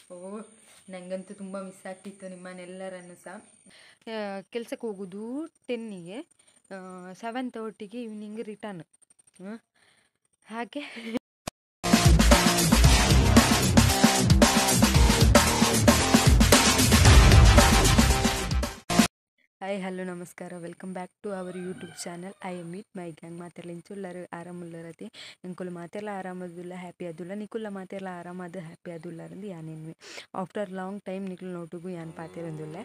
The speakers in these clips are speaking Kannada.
ಓ ನನಗಂತೂ ತುಂಬ ಮಿಸ್ ಆಗ್ತಿತ್ತು ನಿಮ್ಮನ್ನೆಲ್ಲರನ್ನು ಸಹ ಕೆಲಸಕ್ಕೆ ಹೋಗೋದು ಟೆನ್ನಿಗೆ ಸೆವೆನ್ ತರ್ಟಿಗೆ ಈವ್ನಿಂಗ್ ರಿಟರ್ನ್ ಹಾಗೆ ಹಾಯ್ ಹಲೋ ನಮಸ್ಕಾರ welcome back to our YouTube channel I am meet my gang ಮಾತೆಲ್ಲ ಇಂಚುಲ್ಲರು ಆರಾಮುಲ್ಲರತಿ ಎಂಕುಲು ಮಾತೆಲ್ಲ ಆರಾಮದುಲ್ಲ ಹ್ಯಾಪಿ ಅದುಲ್ಲ ನಿಕುಲ್ಲ ಮಾತೆಲ್ಲ ಆರಾಮದ ಹ್ಯಾಪಿ ಅದುಲ್ಲರಂದು ಯಾನೇನ್ವಿ ಆಫ್ಟರ್ ಲಾಂಗ್ ಟೈಮ್ ನಿಕುಲು ನೋಟುಗು ಯಾನ್ ಪಾತಿರಂದುಲ್ಲೆ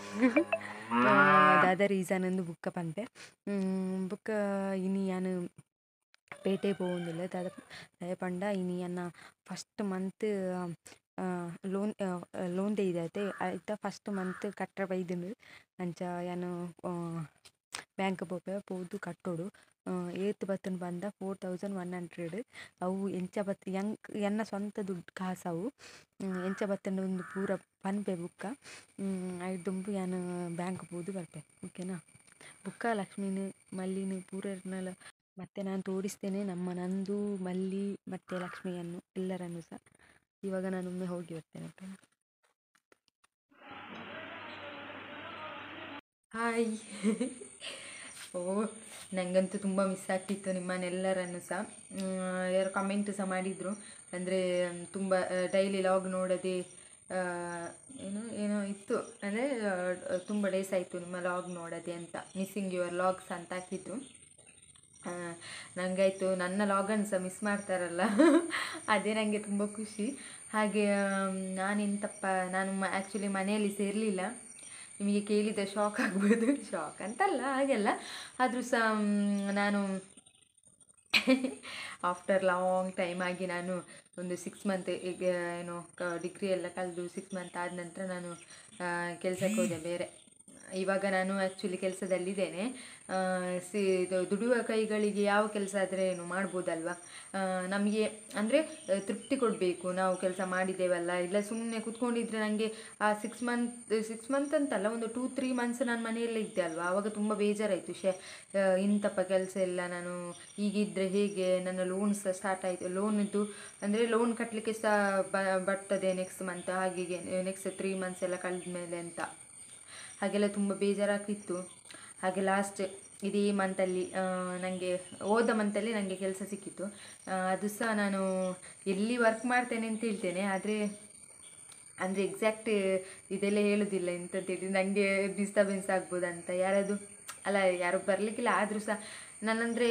ದಾದ ರೀಸನ್ ಅಂದು ಬುಕ್ಕ ಪಂಪೆ ಬುಕ್ಕ ಇನಿ ಯಾನು ಪೇಟೆ ಪೋವೊಂದುಲ್ಲೆ ದಾದ ದಾದ ಪಂಡ ಇನಿ ಅನ್ನ ಫಸ್ಟ್ ಮಂತ್ ಲೋನ್ ಲೋನ್ ತೆಗ್ದೈತೆ ಐತ ಫಸ್ಟ್ ಮಂತ್ ಕಟ್ಟ ಬೈದುಂಡು ಅಂಚ ಯಾನು ಬ್ಯಾಂಕ್ ಪೋಪೆ ಪೋದು ಕಟ್ಟೋಡು ಏತ್ ಬತ್ತನ್ ಬಂದ ಫೋರ್ ತೌಸಂಡ್ ಒನ್ ಹಂಡ್ರೆಡ್ ಅವು ಎಂಚ ಬತ್ ಯಂಗ್ ಎನ್ನ ಸ್ವಂತ ದುಡ್ಡು ಕಾಸು ಅವು ಎಂಚ ಬತ್ತಂಡು ಒಂದು ಪೂರ ಪನ್ಪೆ ಬುಕ್ಕ ಐದುಂಬು ಯಾನು ಬ್ಯಾಂಕ್ ಪೋದು ಬರ್ಪೆ ಓಕೆನಾ ಬುಕ್ಕ ಲಕ್ಷ್ಮೀನು ಮಲ್ಲಿನು ಪೂರರ್ನಲ ಮತ್ತೆ ನಾನು ತೋರಿಸ್ತೇನೆ ನಮ್ಮ ನಂದು ಮಲ್ಲಿ ಮತ್ತು ಲಕ್ಷ್ಮಿಯನ್ನು ಎಲ್ಲರನ್ನು ಸಹ ಇವಾಗ ನಾನು ಒಮ್ಮೆ ಹೋಗಿ ಬರ್ತೇನೆ ಓಕೆನಾ ಹಾಯ್ ಓ ನನಗಂತೂ ತುಂಬ ಮಿಸ್ ಆಗ್ತಿತ್ತು ನಿಮ್ಮನ್ನೆಲ್ಲರನ್ನು ಸಹ ಯಾರು ಕಮೆಂಟ್ ಸಹ ಮಾಡಿದರು ಅಂದರೆ ತುಂಬ ಡೈಲಿ ಲಾಗ್ ನೋಡದೆ ಏನು ಏನೋ ಇತ್ತು ಅಂದರೆ ತುಂಬ ಡೇಸ್ ಆಯಿತು ನಿಮ್ಮ ಲಾಗ್ ನೋಡದೆ ಅಂತ ಮಿಸ್ಸಿಂಗ್ ಯುವರ್ ಲಾಗ್ಸ್ ಅಂತ ಹಾಕಿದ್ರು ನನಗಾಯಿತು ನನ್ನ ಲಾಗನ್ನು ಸಹ ಮಿಸ್ ಮಾಡ್ತಾರಲ್ಲ ಅದೇ ನನಗೆ ತುಂಬ ಖುಷಿ ಹಾಗೆ ನಾನೆಂತಪ್ಪ ನಾನು ಆ್ಯಕ್ಚುಲಿ ಮನೆಯಲ್ಲಿ ಸೇರಲಿಲ್ಲ ನಿಮಗೆ ಕೇಳಿದ ಶಾಕ್ ಆಗ್ಬೋದು ಶಾಕ್ ಅಂತಲ್ಲ ಹಾಗೆಲ್ಲ ಆದರೂ ಸಹ ನಾನು ಆಫ್ಟರ್ ಲಾಂಗ್ ಟೈಮ್ ಆಗಿ ನಾನು ಒಂದು ಸಿಕ್ಸ್ ಮಂತ್ ಈಗ ಏನು ಡಿಗ್ರಿ ಎಲ್ಲ ಕಳೆದು ಸಿಕ್ಸ್ ಮಂತ್ ಆದ ನಂತರ ನಾನು ಕೆಲಸಕ್ಕೆ ಹೋದೆ ಬೇರೆ ಇವಾಗ ನಾನು ಆ್ಯಕ್ಚುಲಿ ಕೆಲಸದಲ್ಲಿದ್ದೇನೆ ಸಿ ಇದು ದುಡಿಯುವ ಕೈಗಳಿಗೆ ಯಾವ ಕೆಲಸ ಆದರೆ ಏನು ಮಾಡ್ಬೋದಲ್ವ ನಮಗೆ ಅಂದರೆ ತೃಪ್ತಿ ಕೊಡಬೇಕು ನಾವು ಕೆಲಸ ಮಾಡಿದ್ದೇವಲ್ಲ ಇಲ್ಲ ಸುಮ್ಮನೆ ಕೂತ್ಕೊಂಡಿದ್ರೆ ನನಗೆ ಆ ಸಿಕ್ಸ್ ಮಂತ್ ಸಿಕ್ಸ್ ಮಂತ್ ಅಂತಲ್ಲ ಒಂದು ಟೂ ತ್ರೀ ಮಂತ್ಸ್ ನಾನು ಮನೆಯಲ್ಲೇ ಇದ್ದೆ ಅಲ್ವಾ ಆವಾಗ ತುಂಬ ಬೇಜಾರಾಯಿತು ಶೇ ಇಂಥಪ್ಪ ಕೆಲಸ ಎಲ್ಲ ನಾನು ಹೀಗಿದ್ದರೆ ಹೇಗೆ ನನ್ನ ಲೋನ್ ಸಹ ಸ್ಟಾರ್ಟ್ ಆಯಿತು ಲೋನಿದ್ದು ಅಂದರೆ ಲೋನ್ ಕಟ್ಟಲಿಕ್ಕೆ ಸಹ ಬರ್ತದೆ ನೆಕ್ಸ್ಟ್ ಮಂತ್ ಹಾಗೆ ನೆಕ್ಸ್ಟ್ ತ್ರೀ ಮಂತ್ಸ್ ಎಲ್ಲ ಕಳೆದ ಮೇಲೆ ಅಂತ ಹಾಗೆಲ್ಲ ತುಂಬ ಬೇಜಾರಾಗ್ತಿತ್ತು ಹಾಗೆ ಲಾಸ್ಟ್ ಇಡೀ ಮಂತಲ್ಲಿ ನನಗೆ ಹೋದ ಮಂತಲ್ಲಿ ನನಗೆ ಕೆಲಸ ಸಿಕ್ಕಿತ್ತು ಅದು ಸಹ ನಾನು ಎಲ್ಲಿ ವರ್ಕ್ ಮಾಡ್ತೇನೆ ಅಂತ ಹೇಳ್ತೇನೆ ಆದರೆ ಅಂದರೆ ಎಕ್ಸಾಕ್ಟ್ ಇದೆಲ್ಲ ಹೇಳೋದಿಲ್ಲ ಎಂತಂತೇಳಿ ನನಗೆ ಡಿಸ್ಟರ್ಬೆನ್ಸ್ ಆಗ್ಬೋದು ಅಂತ ಯಾರದು ಅಲ್ಲ ಯಾರು ಬರಲಿಕ್ಕಿಲ್ಲ ಆದರೂ ಸಹ ನನ್ನಂದರೆ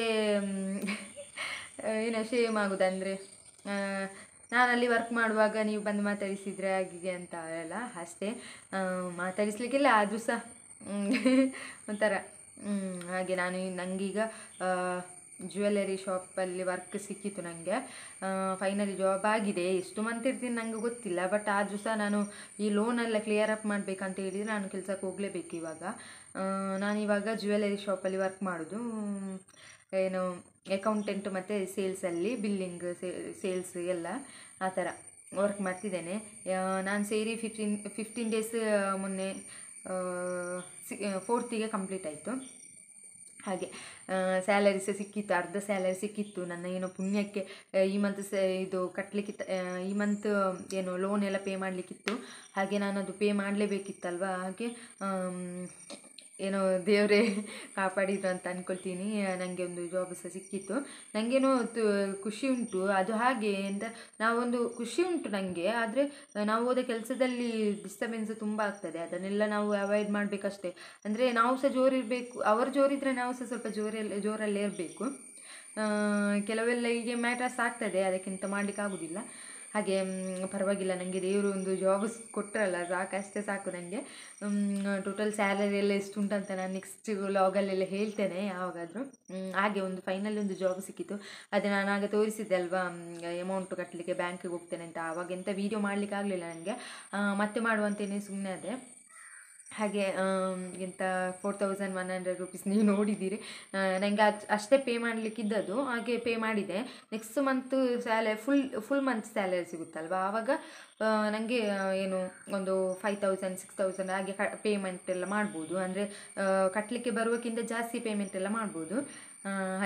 ಏನೋ ಶೇಮ್ ಆಗೋದು ಅಂದರೆ ನಾನು ಅಲ್ಲಿ ವರ್ಕ್ ಮಾಡುವಾಗ ನೀವು ಬಂದು ಮಾತಾಡಿಸಿದ್ರೆ ಹಾಗೆ ಅಂತ ಅಲ್ಲ ಅಷ್ಟೇ ಮಾತಾಡಿಸ್ಲಿಕ್ಕಿಲ್ಲ ಆದರೂ ಸಹ ಒಂಥರ ಹಾಗೆ ನಾನು ನನಗೀಗ ಜ್ಯುವೆಲರಿ ಶಾಪಲ್ಲಿ ವರ್ಕ್ ಸಿಕ್ಕಿತ್ತು ನನಗೆ ಫೈನಲಿ ಜಾಬ್ ಆಗಿದೆ ಎಷ್ಟು ಮಂತ್ ಇರ್ತೀನಿ ನನಗೆ ಗೊತ್ತಿಲ್ಲ ಬಟ್ ಆದರೂ ಸಹ ನಾನು ಈ ಲೋನೆಲ್ಲ ಕ್ಲಿಯರ್ ಅಪ್ ಮಾಡಬೇಕಂತ ಹೇಳಿದರೆ ನಾನು ಕೆಲಸಕ್ಕೆ ಹೋಗಲೇಬೇಕು ಇವಾಗ ನಾನು ಇವಾಗ ಜ್ಯುವೆಲರಿ ಶಾಪಲ್ಲಿ ವರ್ಕ್ ಮಾಡೋದು ಏನು ಅಕೌಂಟೆಂಟ್ ಮತ್ತು ಸೇಲ್ಸಲ್ಲಿ ಬಿಲ್ಲಿಂಗ್ ಸೇಲ್ಸ್ ಎಲ್ಲ ಆ ಥರ ವರ್ಕ್ ಮಾಡ್ತಿದ್ದೇನೆ ನಾನು ಸೇರಿ ಫಿಫ್ಟೀನ್ ಫಿಫ್ಟೀನ್ ಡೇಸ್ ಮೊನ್ನೆ ಸಿ ಫೋರ್ತಿಗೆ ಕಂಪ್ಲೀಟ್ ಆಯಿತು ಹಾಗೆ ಸ್ಯಾಲರಿ ಸಹ ಸಿಕ್ಕಿತ್ತು ಅರ್ಧ ಸ್ಯಾಲರಿ ಸಿಕ್ಕಿತ್ತು ನನ್ನ ಏನೋ ಪುಣ್ಯಕ್ಕೆ ಈ ಮಂತ್ ಸ ಇದು ಕಟ್ಟಲಿಕ್ಕಿತ್ತು ಈ ಮಂತ್ ಏನು ಲೋನ್ ಎಲ್ಲ ಪೇ ಮಾಡಲಿಕ್ಕಿತ್ತು ಹಾಗೆ ನಾನು ಅದು ಪೇ ಮಾಡಲೇಬೇಕಿತ್ತಲ್ವ ಹಾಗೆ ಏನೋ ದೇವರೇ ಕಾಪಾಡಿದ್ರು ಅಂತ ಅಂದ್ಕೊಳ್ತೀನಿ ನನಗೆ ಒಂದು ಜಾಬ್ ಸಹ ಸಿಕ್ಕಿತ್ತು ನನಗೇನೋ ಖುಷಿ ಉಂಟು ಅದು ಹಾಗೆ ಅಂತ ನಾವೊಂದು ಖುಷಿ ಉಂಟು ನನಗೆ ಆದರೆ ನಾವು ಹೋದ ಕೆಲಸದಲ್ಲಿ ಡಿಸ್ಟರ್ಬೆನ್ಸ್ ತುಂಬ ಆಗ್ತದೆ ಅದನ್ನೆಲ್ಲ ನಾವು ಅವಾಯ್ಡ್ ಮಾಡಬೇಕಷ್ಟೇ ಅಂದರೆ ನಾವು ಸಹ ಜೋರಿರಬೇಕು ಅವರು ಜೋರಿದ್ರೆ ನಾವು ಸಹ ಸ್ವಲ್ಪ ಜೋರಲ್ಲಿ ಜೋರಲ್ಲೇ ಇರಬೇಕು ಕೆಲವೆಲ್ಲ ಹೀಗೆ ಮ್ಯಾಟರ್ಸ್ ಆಗ್ತದೆ ಅದಕ್ಕಿಂತ ಮಾಡಲಿಕ್ಕೆ ಆಗೋದಿಲ್ಲ ಹಾಗೆ ಪರವಾಗಿಲ್ಲ ನನಗೆ ದೇವರು ಒಂದು ಜಾಬ್ ಕೊಟ್ಟರಲ್ಲ ಸಾಕು ಅಷ್ಟೇ ಸಾಕು ನನಗೆ ಟೋಟಲ್ ಸ್ಯಾಲರಿ ಎಲ್ಲ ಎಷ್ಟು ಉಂಟಂತ ನಾನು ನೆಕ್ಸ್ಟ್ ಲಾಗಲ್ಲೆಲ್ಲ ಹೇಳ್ತೇನೆ ಯಾವಾಗಾದರೂ ಹಾಗೆ ಒಂದು ಫೈನಲ್ ಒಂದು ಜಾಬ್ ಸಿಕ್ಕಿತ್ತು ಅದೇ ನಾನು ಆಗ ತೋರಿಸಿದ್ದೆ ಅಲ್ವಾ ಅಮೌಂಟ್ ಕಟ್ಟಲಿಕ್ಕೆ ಬ್ಯಾಂಕಿಗೆ ಹೋಗ್ತೇನೆ ಅಂತ ಆವಾಗ ಎಂಥ ವೀಡಿಯೋ ಮಾಡಲಿಕ್ಕೆ ಆಗಲಿಲ್ಲ ನನಗೆ ಮತ್ತೆ ಮಾಡುವಂತೇನೆ ಸುಮ್ಮನೆ ಅದೇ ಹಾಗೆ ಎಂತ four thousand one hundred rupees ನೀವು ನೋಡಿದ್ದೀರಿ ನನಗೆ ಅದು ಅಷ್ಟೇ ಪೇ ಮಾಡಲಿಕ್ಕಿದ್ದದು ಹಾಗೆ ಪೇ ಮಾಡಿದೆ next month salary full full month salary ಸಿಗುತ್ತಲ್ವ ಆವಾಗ ನನಗೆ ಏನು ಒಂದು ಫೈವ್ ತೌಸಂಡ್ ಸಿಕ್ಸ್ ತೌಸಂಡ್ ಹಾಗೆ ಕ ಪೇಮೆಂಟ್ ಎಲ್ಲ ಮಾಡ್ಬೋದು ಅಂದರೆ ಕಟ್ಟಲಿಕ್ಕೆ ಬರುವಕ್ಕಿಂತ ಜಾಸ್ತಿ ಪೇಮೆಂಟ್ ಎಲ್ಲ ಮಾಡ್ಬೋದು ಹಾಗೆ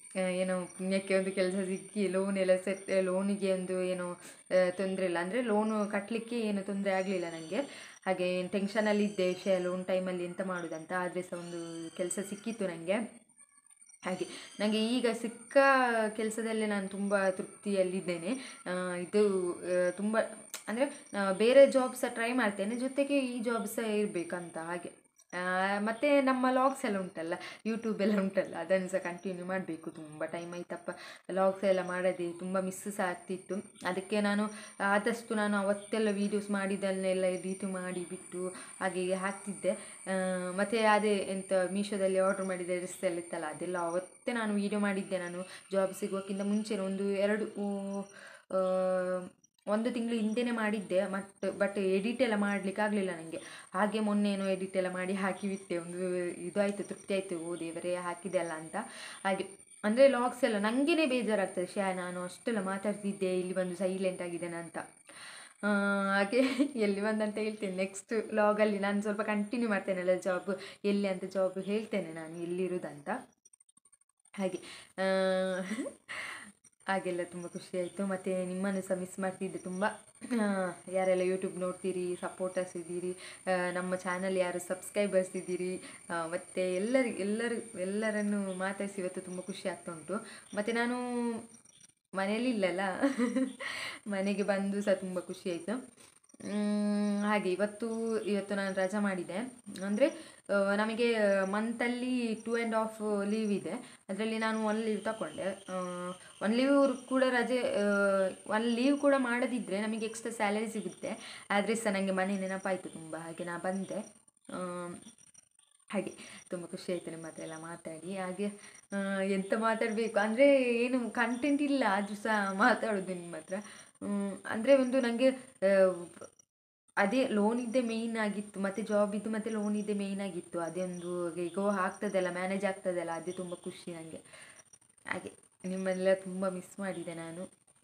ಆ, ಏನೋ ಪುಣ್ಯಕ್ಕೆ ಒಂದು ಕೆಲಸ ಸಿಕ್ಕಿ ಲೋನ್ ಎಲ್ಲ ಸೆಟ್ ಲೋನಿಗೆ ಒಂದು ಏನೋ ತೊಂದರೆ ಇಲ್ಲ ಅಂದರೆ ಲೋನು ಕಟ್ಟಲಿಕ್ಕೆ ಏನು ತೊಂದರೆ ಆಗಲಿಲ್ಲ ನನಗೆ ಹಾಗೆ ಟೆನ್ಷನಲ್ಲಿ ಇದ್ದೆ ವಿಷಯ ಲೋನ್ ಟೈಮಲ್ಲಿ ಎಂತ ಮಾಡೋದಂತ ಆದರೆ ಸಹ ಒಂದು ಕೆಲಸ ಸಿಕ್ಕಿತ್ತು ನನಗೆ ಹಾಗೆ ನನಗೆ ಈಗ ಸಿಕ್ಕ ಕೆಲಸದಲ್ಲೇ ನಾನು ತುಂಬ ತೃಪ್ತಿಯಲ್ಲಿದ್ದೇನೆ ಆ, ಇದು ಆ, ತುಂಬ ಅಂದರೆ ಬೇರೆ ಜಾಬ್ ಸಹ ಟ್ರೈ ಮಾಡ್ತೇನೆ ಜೊತೆಗೆ ಈ ಜಾಬ್ ಸಹ ಇರಬೇಕಂತ ಹಾಗೆ ಆ, ಮತ್ತೆ ನಮ್ಮ ಲಾಗ್ಸ್ ಎಲ್ಲ ಉಂಟಲ್ಲ ಯೂಟ್ಯೂಬ್ ಎಲ್ಲ ಉಂಟಲ್ಲ ಅದನ್ನು ಸಹ ಕಂಟಿನ್ಯೂ ಮಾಡಬೇಕು ತುಂಬ ಟೈಮ್ ಆಯ್ತಪ್ಪ ಲಾಗ್ಸ್ ಎಲ್ಲ ಮಾಡದೆ ತುಂಬ ಮಿಸ್ ಸಹ ಆಗ್ತಿತ್ತು ಅದಕ್ಕೆ ನಾನು ಆದಷ್ಟು ನಾನು ಅವತ್ತೆಲ್ಲ ವೀಡಿಯೋಸ್ ಮಾಡಿದ್ದನ್ನೆಲ್ಲ ಎಡಿಟ್ ಮಾಡಿ ಬಿಟ್ಟು ಹಾಗೆ ಹೀಗೆ ಹಾಕ್ತಿದ್ದೆ ಆ, ಮತ್ತೆ ಅದೇ ಎಂತ ಮೀಶೋದಲ್ಲಿ ಆರ್ಡ್ರ್ ಮಾಡಿದ ಡ್ರೆಸ್ ಎಲ್ಲ ಇತ್ತಲ್ಲ ಅದೆಲ್ಲ ಅವತ್ತೇ ನಾನು ವೀಡಿಯೋ ಮಾಡಿದ್ದೆ ನಾನು ಜಾಬ್ ಸಿಗೋಕ್ಕಿಂತ ಮುಂಚೆ ಒಂದು ಎರಡು ಆ, ಒಂದು ತಿಂಗಳು ಹಿಂದೆನೇ ಮಾಡಿದ್ದೆ ಮತ್ತು ಬಟ್ ಎಡಿಟ್ ಎಲ್ಲ ಮಾಡಲಿಕ್ಕೆ ಆಗಲಿಲ್ಲ ನನಗೆ ಹಾಗೆ ಮೊನ್ನೆ ಏನೋ ಎಡಿಟ್ ಎಲ್ಲ ಮಾಡಿ ಹಾಕಿ ಬಿಟ್ಟೆ ಒಂದು ಇದಾಯಿತು ತೃಪ್ತಿ ಆಯಿತು ಓ ದೇವರೇ ಹಾಕಿದೆ ಅಲ್ಲ ಅಂತ ಹಾಗೆ ಅಂದರೆ ಲಾಗ್ಸ್ ಎಲ್ಲ ನನಗೇ ಬೇಜಾರಾಗ್ತದೆ ಶ್ಯಾ ನಾನು ಅಷ್ಟೆಲ್ಲ ಮಾತಾಡ್ತಿದ್ದೆ ಇಲ್ಲಿ ಬಂದು ಸೈಲೆಂಟ್ ಆಗಿದ್ದೇನೆ ಅಂತ ಆ, ಹಾಗೆ ಎಲ್ಲಿ ಬಂದಂತ ಹೇಳ್ತೇನೆ ನೆಕ್ಸ್ಟ್ ಲಾಗಲ್ಲಿ ನಾನು ಸ್ವಲ್ಪ ಕಂಟಿನ್ಯೂ ಮಾಡ್ತೇನಲ್ಲ ಜಾಬ್ ಎಲ್ಲಿ ಅಂತ ಜಾಬ್ ಹೇಳ್ತೇನೆ ನಾನು ಎಲ್ಲಿರೋದಂತ ಹಾಗೆ ಆ, ಹಾಗೆಲ್ಲ ತುಂಬ ಖುಷಿ ಆಯಿತು ಮತ್ತು ನಿಮ್ಮನ್ನು ಸಹ ಮಿಸ್ ಮಾಡ್ತಿದ್ದೆ ತುಂಬ ಆ, ಯಾರೆಲ್ಲ ಯೂಟ್ಯೂಬ್ ನೋಡ್ತೀರಿ ಸಪೋರ್ಟರ್ಸ್ ಇದ್ದೀರಿ ಆ, ನಮ್ಮ ಚಾನಲ್ ಯಾರು ಸಬ್ಸ್ಕ್ರೈಬರ್ಸ್ ಇದ್ದೀರಿ ಆ, ಮತ್ತು ಎಲ್ಲರಿ ಎಲ್ಲರೂ ಎಲ್ಲರನ್ನು ಮಾತಾಡಿಸಿ ಇವತ್ತು ತುಂಬ ಖುಷಿ ಆಗ್ತಾ ಉಂಟು ಮತ್ತು ನಾನು ಮನೆಯಲ್ಲಿ ಇಲ್ಲಲ್ಲ ಮನೆಗೆ ಬಂದು ಸಹ ತುಂಬ ಖುಷಿ ಆಯಿತು ಮ್, ಹಾಗೆ ಇವತ್ತು ಇವತ್ತು ನಾನು ರಜಾ ಮಾಡಿದೆ ಅಂದರೆ ನಮಗೆ ಮಂತಲ್ಲಿ ಟೂ ಆ್ಯಂಡ್ ಹಾಫ್ ಲೀವ್ ಇದೆ ಅದರಲ್ಲಿ ನಾನು ಒನ್ ಲೀವ್ ತಗೊಂಡೆ ಒನ್ ಲೀವ್ ಕೂಡ ರಜೆ ಒನ್ ಲೀವ್ ಕೂಡ ಮಾಡದಿದ್ದರೆ ನಮಗೆ ಎಕ್ಸ್ಟ್ರಾ ಸ್ಯಾಲರಿ ಸಿಗುತ್ತೆ ಆದರೆ ಸಹ ನನಗೆ ಮನೆ ನೆನಪಾಯಿತು ತುಂಬ ಹಾಗೆ ನಾನು ಬಂದೆ ಆ, ಹಾಗೆ ತುಂಬ ಖುಷಿ ಆಯಿತು ನಿಮ್ಮ ಹತ್ರ ಎಲ್ಲ ಮಾತಾಡಿ ಹಾಗೆ ಆ, ಎಂತ ಮಾತಾಡಬೇಕು ಅಂದರೆ ಏನು ಕಂಟೆಂಟ್ ಇಲ್ಲ ಆದರೂ ಸಹ ಮಾತಾಡೋದು ನಿಮ್ಮ ಹತ್ರ ಅಂದರೆ ಒಂದು ನನಗೆ ಅದೇ ಲೋನ್ ಇದ್ದೇ ಮೇಯ್ನ್ ಆಗಿತ್ತು ಮತ್ತು ಜಾಬ್ ಇದ್ದು ಮತ್ತು ಲೋನ್ ಇದ್ದೇ ಮೇಯ್ನ್ ಆಗಿತ್ತು ಅದೇ ಒಂದು ಹೇಗೋ ಆಗ್ತದಲ್ಲ ಮ್ಯಾನೇಜ್ ಆಗ್ತದಲ್ಲ ಅದೇ ತುಂಬ ಖುಷಿ ನನಗೆ ಹಾಗೆ ನಿಮ್ಮನ್ನೆಲ್ಲ ತುಂಬ ಮಿಸ್ ಮಾಡಿದೆ ನಾನು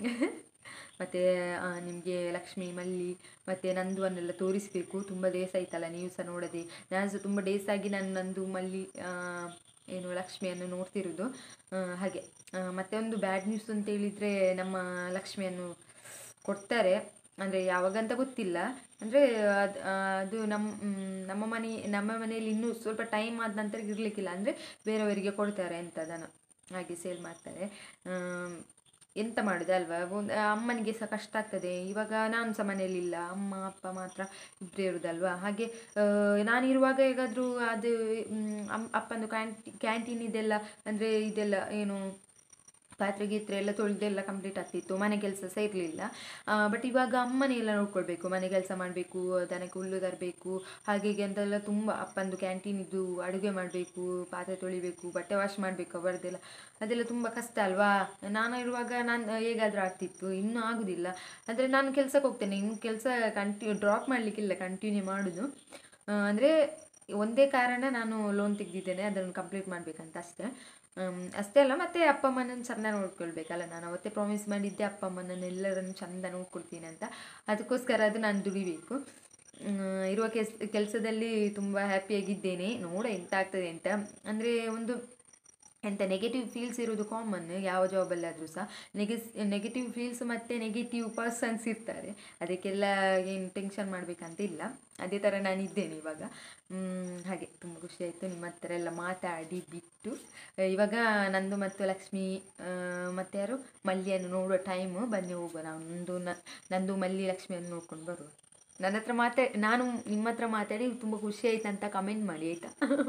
ಮತ್ತು ನಿಮಗೆ ಲಕ್ಷ್ಮಿ ಮಲ್ಲಿ ಮತ್ತು ನಂದುವನ್ನೆಲ್ಲ ತೋರಿಸಬೇಕು ತುಂಬ ಡೇಸ್ ಆಯ್ತಲ್ಲ ನೀವು ಸಹ ನೋಡದೆ ನಾನು ಸಹ ತುಂಬ ಡೇಸ್ ಆಗಿ ನಾನು ನಂದು ಮಲ್ಲಿ ಆ, ಏನು ಲಕ್ಷ್ಮಿಯನ್ನು ನೋಡ್ತಿರೋದು ಆ, ಹಾಗೆ ಆ, ಮತ್ತೆ ಒಂದು ಬ್ಯಾಡ್ ನ್ಯೂಸ್ ಅಂತ ಹೇಳಿದರೆ ನಮ್ಮ ಲಕ್ಷ್ಮಿಯನ್ನು ಕೊಡ್ತಾರೆ ಅಂದರೆ ಯಾವಾಗಂತ ಗೊತ್ತಿಲ್ಲ ಅಂದರೆ ಅದು ಅದು ನಮ್ಮ ಮ್, ನಮ್ಮ ಮನೆ ನಮ್ಮ ಮನೆಯಲ್ಲಿ ಇನ್ನೂ ಸ್ವಲ್ಪ ಟೈಮ್ ಆದ ನಂತರ ಇರಲಿಕ್ಕಿಲ್ಲ ಅಂದರೆ ಬೇರೆಯವರಿಗೆ ಕೊಡ್ತಾರೆ ಅಂತ ಅದನ್ನು ಹಾಗೆ ಸೇಲ್ ಮಾಡ್ತಾರೆ ಆಮ್, ಎಂತ ಮಾಡೋದು ಅಲ್ವಾ ಒಂದು ಅಮ್ಮನಿಗೆ ಸಹ ಕಷ್ಟ ಆಗ್ತದೆ ಇವಾಗ ನಾನು ಸಹ ಮನೆಯಲ್ಲಿಲ್ಲ ಅಮ್ಮ ಅಪ್ಪ ಮಾತ್ರ ಇಬ್ಬರೇ ಇರೋದಲ್ವಾ ಹಾಗೆ ಆ, ನಾನಿರುವಾಗ ಹೇಗಾದರೂ ಅದು ಮ್, ಅಮ್ ಅಪ್ಪಂದು ಕ್ಯಾಂಟಿ ಕ್ಯಾಂಟೀನ್ ಇದೆಲ್ಲ ಅಂದರೆ ಇದೆಲ್ಲ ಏನು ಪಾತ್ರೆ ಗೀತ್ರೆ ಎಲ್ಲ ತೊಳೆದೆಲ್ಲ ಕಂಪ್ಲೀಟ್ ಆಗ್ತಿತ್ತು ಮನೆ ಕೆಲಸ ಸಹ ಇರಲಿಲ್ಲ ಬಟ್ ಇವಾಗ ಅಮ್ಮನೇ ಎಲ್ಲ ನೋಡ್ಕೊಳ್ಬೇಕು ಮನೆ ಕೆಲಸ ಮಾಡಬೇಕು ದನಕ್ಕೆ ಹುಲ್ಲು ತರಬೇಕು ಹಾಗೆ ಹೀಗೆ ಅಂತೆಲ್ಲ ತುಂಬ ಅಪ್ಪಂದು ಕ್ಯಾಂಟೀನ್ ಇದ್ದು ಅಡುಗೆ ಮಾಡಬೇಕು ಪಾತ್ರೆ ತೊಳಿಬೇಕು ಬಟ್ಟೆ ವಾಶ್ ಮಾಡಬೇಕು ಅವರದ್ದೆಲ್ಲ ಅದೆಲ್ಲ ತುಂಬ ಕಷ್ಟ ಅಲ್ವಾ ನಾನು ಇರುವಾಗ ನಾನು ಹೇಗಾದರೂ ಆಗ್ತಿತ್ತು ಇನ್ನೂ ಆಗೋದಿಲ್ಲ ಅಂದರೆ ನಾನು ಕೆಲಸಕ್ಕೆ ಹೋಗ್ತೇನೆ ಇನ್ನು ಕೆಲಸ ಕಂಟಿನ್ಯೂ ಡ್ರಾಪ್ ಮಾಡಲಿಕ್ಕಿಲ್ಲ ಕಂಟಿನ್ಯೂ ಮಾಡೋದು ಅಂದರೆ ಒಂದೇ ಕಾರಣ ನಾನು ಲೋನ್ ತೆಗೆದಿದ್ದೇನೆ ಅದನ್ನು ಕಂಪ್ಲೀಟ್ ಮಾಡಬೇಕಂತ ಅಷ್ಟೇ ಹ್ಮ್, ಅಷ್ಟೇ ಅಲ್ಲ ಮತ್ತು ಅಪ್ಪ ಅಮ್ಮನನ್ನು ಚೆಂದ ನೋಡ್ಕೊಳ್ಬೇಕಲ್ಲ ನಾನು ಅವತ್ತೇ ಪ್ರಾಮಿಸ್ ಮಾಡಿದ್ದೆ ಅಪ್ಪ ಅಮ್ಮನನ್ನು ಎಲ್ಲರನ್ನು ಚೆಂದ ನೋಡ್ಕೊಳ್ತೀನಿ ಅಂತ ಅದಕ್ಕೋಸ್ಕರ ಅದು ನಾನು ದುಡಿಬೇಕು ಹ್ಮ್, ಇರುವ ಕೆಸ್ ಕೆಲಸದಲ್ಲಿ ತುಂಬ ಹ್ಯಾಪಿಯಾಗಿದ್ದೇನೆ ನೋಡ ಎಂತ ಆಗ್ತದೆ ಅಂತ ಅಂದರೆ ಒಂದು ಎಂತ ನೆಗೆಟಿವ್ ಫೀಲ್ಸ್ ಇರೋದು ಕಾಮನ್ ಯಾವ ಜಾಬಲ್ಲಾದರೂ ಸಹ ನೆಗೆಸ್ ನೆಗೆಟಿವ್ ಫೀಲ್ಸ್ ಮತ್ತು ನೆಗೆಟಿವ್ ಪರ್ಸನ್ಸ್ ಇರ್ತಾರೆ ಅದಕ್ಕೆಲ್ಲ ಏನು ಟೆನ್ಷನ್ ಮಾಡಬೇಕಂತ ಇಲ್ಲ ಅದೇ ಥರ ನಾನು ಇದ್ದೇನೆ ಇವಾಗ ಮ್, ಹಾಗೆ ತುಂಬ ಖುಷಿ ಆಯಿತು ನಿಮ್ಮ ಹತ್ರ ಎಲ್ಲ ಮಾತಾಡಿ ಬಿಟ್ಟು ಆ, ಇವಾಗ ನಂದು ಮತ್ತು ಲಕ್ಷ್ಮಿ ಆ, ಮತ್ತು ಯಾರು ಮಲ್ಲಿಯನ್ನು ನೋಡುವ ಟೈಮು ಬನ್ನಿ ಹೋಗುವ ನಾವು ನಂದು ನ- ನಂದು ಮಲ್ಲಿ ಲಕ್ಷ್ಮಿಯನ್ನು ನೋಡ್ಕೊಂಡು ಬರುವ ನನ್ನ ಹತ್ರ ಮಾತಾಡಿ ನಾನು ನಿಮ್ಮ ಹತ್ರ ಮಾತಾಡಿ ತುಂಬ ಖುಷಿ ಆಯ್ತು ಅಂತ ಕಮೆಂಟ್ ಮಾಡಿ ಆಯಿತಾ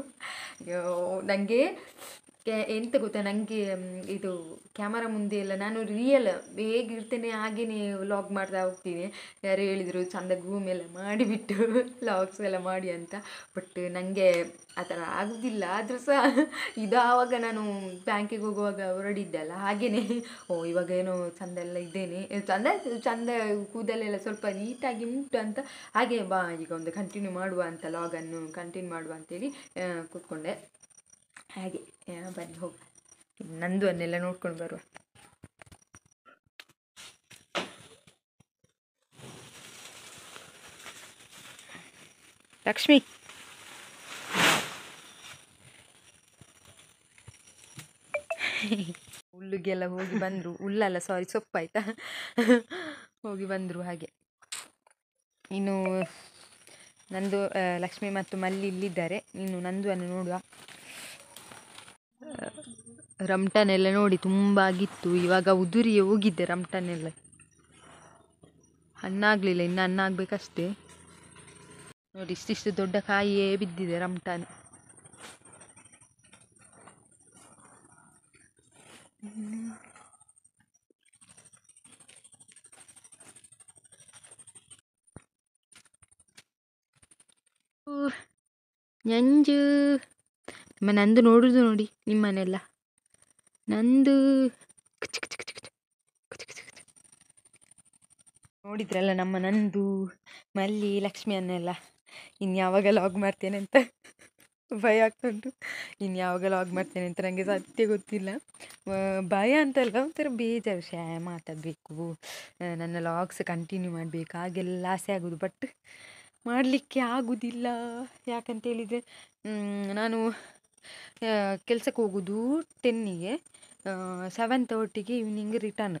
ನನಗೆ ಎಂತ ಗೊತ್ತಾ ನನಗೆ ಇದು ಕ್ಯಾಮರಾ ಮುಂದೆ ಎಲ್ಲ ನಾನು ರಿಯಲ್ ಹೇಗಿರ್ತೇನೆ ಹಾಗೇನೆ ವ್ಲಾಗ್ ಮಾಡ್ತಾ ಹೋಗ್ತೀನಿ ಯಾರು ಹೇಳಿದರು ಚಂದ ಗೂಮ್ ಎಲ್ಲ ಮಾಡಿಬಿಟ್ಟು ವ್ಲಾಗ್ಸ್ ಎಲ್ಲ ಮಾಡಿ ಅಂತ ಬಟ್ ನನಗೆ ಆ ಥರ ಆಗೋದಿಲ್ಲ ಆದರೂ ಸಹ ಇದು ಆವಾಗ ನಾನು ಬ್ಯಾಂಕಿಗೆ ಹೋಗುವಾಗ ಹೊರಡಿದ್ದೆ ಅಲ್ಲ ಹಾಗೆಯೇ ಓ ಇವಾಗ ಏನೋ ಚಂದ ಎಲ್ಲ ಇದ್ದೇನೆ ಚಂದ ಚಂದ ಕೂದಲೆಲ್ಲ ಸ್ವಲ್ಪ ನೀಟಾಗಿ ಉಂಟು ಅಂತ ಹಾಗೆ ಬಾ ಈಗ ಒಂದು ಕಂಟಿನ್ಯೂ ಮಾಡುವ ಅಂತ ಲಾಗನ್ನು ಕಂಟಿನ್ಯೂ ಮಾಡುವ ಅಂತೇಳಿ ಆ, ಕೂತ್ಕೊಂಡೆ ಹಾಗೆ ಆ, ಬನ್ನಿ ಹೋಗ ನಂದು ಅನ್ನೆಲ್ಲ ನೋಡ್ಕೊಂಡು ಬರುವ ಲಕ್ಷ್ಮಿ ಹುಲ್ಲಿಗೆಲ್ಲ ಹೋಗಿ ಬಂದರು ಹುಲ್ಲಲ್ಲ ಸಾರಿ ಸೊಪ್ಪಾಯ್ತಾ ಹೋಗಿ ಬಂದರು ಹಾಗೆ ಇನ್ನು ನಂದು ಆ, ಲಕ್ಷ್ಮಿ ಮತ್ತು ಮಲ್ಲಿ ಇಲ್ಲಿದ್ದಾರೆ ಇನ್ನು ನಂದುವನ್ನು ನೋಡುವ ರಮ್ಟನ್ ಎಲ್ಲ ನೋಡಿ ತುಂಬ ಆಗಿತ್ತು ಇವಾಗ ಉದುರಿಯೇ ಹೋಗಿದ್ದೆ ರಮ್ಟನ್ ಎಲ್ಲ ಹಣ್ಣಾಗಲಿಲ್ಲ ಇನ್ನು ಹಣ್ಣಾಗಬೇಕಷ್ಟೇ ನೋಡಿ ಇಷ್ಟಿಷ್ಟು ದೊಡ್ಡ ಕಾಯಿಯೇ ಬಿದ್ದಿದೆ ರಮ್ಟಾನ್ ನಂಜು ನಿಮ್ಮ ನಂದು ನೋಡುದು ನೋಡಿ ನಿಮ್ಮನೆಲ್ಲ ನಂದು ಕುಚ್ ಕುಚ್ ಕುಚ್ ಕುಚ್ ಕುಚ್ ಕುಚ್ ಕುಚ್. ನೋಡಿದ್ರಲ್ಲ ನಮ್ಮ ನಂದು ಮಲ್ಲಿ ಲಕ್ಷ್ಮಿಯನ್ನೆಲ್ಲ ಇನ್ನು ಯಾವಾಗ ಲಾಗ್ ಮಾಡ್ತೇನೆ ಅಂತ ಭಯ ಆಗ್ತುಂಟು ಇನ್ನು ಯಾವಾಗ ಲಾಗ್ ಮಾಡ್ತೇನೆ ಅಂತ ನನಗೆ ಸತ್ಯ ಗೊತ್ತಿಲ್ಲ ಆ, ಭಯ ಅಂತಲ್ಲ ಒಂಥರ ಬೇಜಾರು ಶ್ಯಾ ಮಾತಾಡಬೇಕು ನನ್ನ ಲಾಗ್ಸ್ ಕಂಟಿನ್ಯೂ ಮಾಡಬೇಕು ಹಾಗೆಲ್ಲ ಆಸೆ ಆಗೋದು ಬಟ್ ಮಾಡಲಿಕ್ಕೆ ಆಗೋದಿಲ್ಲ ಯಾಕಂತ ಹೇಳಿದರೆ ನಾನು ಕೆಲಸಕ್ಕೆ ಹೋಗೋದು ಟೆನ್ನಿಗೆ ಸೆವೆಂತ್ ಒಟ್ಟಿಗೆ ಈವ್ನಿಂಗ್ ರಿಟರ್ನ್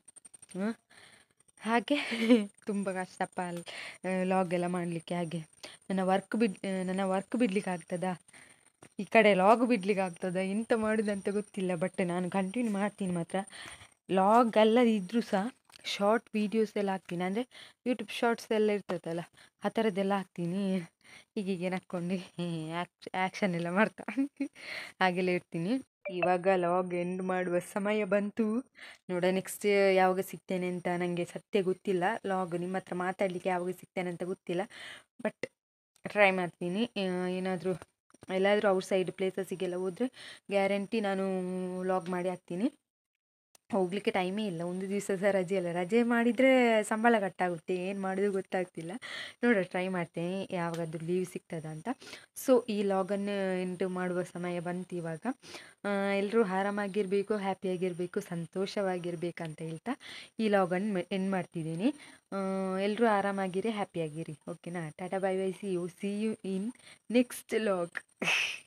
ಹಾಗೆ ತುಂಬ ಕಷ್ಟಪ್ಪ ಲಾಗ್ ಎಲ್ಲ ಮಾಡಲಿಕ್ಕೆ ಹಾಗೆ ನನ್ನ ವರ್ಕ್ ಬಿಡ್ ನನ್ನ ವರ್ಕ್ ಬಿಡ್ಲಿಕ್ಕೆ ಆಗ್ತದಾ ಈ ಕಡೆ ಲಾಗ್ ಬಿಡ್ಲಿಕ್ಕೆ ಆಗ್ತದಾ ಎಂತ ಮಾಡೋದಂತ ಗೊತ್ತಿಲ್ಲ ಬಟ್ ನಾನು ಕಂಟಿನ್ಯೂ ಮಾಡ್ತೀನಿ ಮಾತ್ರ ಲಾಗ್ ಅಲ್ಲದಿದ್ದರೂ ಸಹ ಶಾರ್ಟ್ ವೀಡಿಯೋಸ್ ಎಲ್ಲ ಹಾಕ್ತೀನಿ ಅಂದರೆ ಯೂಟ್ಯೂಬ್ ಶಾರ್ಟ್ಸ್ ಎಲ್ಲ ಇರ್ತದಲ್ಲ ಆ ಥರದ್ದೆಲ್ಲ ಹಾಕ್ತೀನಿ ಹೀಗೀಗೆ ನಕ್ಕೊಂಡು ಆ್ಯಕ್ಷನ್ ಎಲ್ಲ ಮಾಡ್ತಾ ಹಾಗೆಲ್ಲ ಇರ್ತೀನಿ ಇವಾಗ ಲಾಗ್ ಎಂಡ್ ಮಾಡುವ ಸಮಯ ಬಂತು ನೋಡ ನೆಕ್ಸ್ಟ್ ಯಾವಾಗ ಸಿಗ್ತೇನೆ ಅಂತ ನನಗೆ ಸತ್ಯ ಗೊತ್ತಿಲ್ಲ ಲಾಗ್ ನಿಮ್ಮ ಹತ್ರ ಮಾತಾಡಲಿಕ್ಕೆ ಯಾವಾಗ ಸಿಗ್ತೇನೆ ಅಂತ ಗೊತ್ತಿಲ್ಲ ಬಟ್ ಟ್ರೈ ಮಾಡ್ತೀನಿ ಏನಾದರೂ ಎಲ್ಲಾದರೂ ಔಟ್ ಸೈಡ್ ಪ್ಲೇಸಸ್ಸಿಗೆಲ್ಲ ಹೋದರೆ ಗ್ಯಾರಂಟಿ ನಾನು ಲಾಗ್ ಮಾಡಿ ಹಾಕ್ತೀನಿ ಹೋಗಲಿಕ್ಕೆ ಟೈಮೇ ಇಲ್ಲ ಒಂದು ದಿವಸ ಸಹ ರಜೆ ಇಲ್ಲ ರಜೆ ಮಾಡಿದರೆ ಸಂಬಳ ಕಟ್ಟಾಗುತ್ತೆ ಏನು ಮಾಡೋದು ಗೊತ್ತಾಗ್ತಿಲ್ಲ ನೋಡ ಟ್ರೈ ಮಾಡ್ತೇನೆ ಯಾವಾಗಾದ್ರೂ ಲೀವ್ ಸಿಗ್ತದ ಅಂತ ಸೊ ಈ ಲಾಗನ್ನು ಎಂಟು ಮಾಡುವ ಸಮಯ ಬಂತು ಇವಾಗ ಎಲ್ಲರೂ ಆರಾಮಾಗಿರಬೇಕು ಹ್ಯಾಪಿಯಾಗಿರಬೇಕು ಸಂತೋಷವಾಗಿರ್ಬೇಕಂತ ಹೇಳ್ತಾ ಈ ಲಾಗನ್ನು ಎಂಡ್ ಮಾಡ್ತಿದ್ದೀನಿ ಎಲ್ಲರೂ ಆರಾಮಾಗಿರಿ ಹ್ಯಾಪಿಯಾಗಿರಿ ಓಕೆನಾ ಟಾಟಾ bye bye see you see you in next log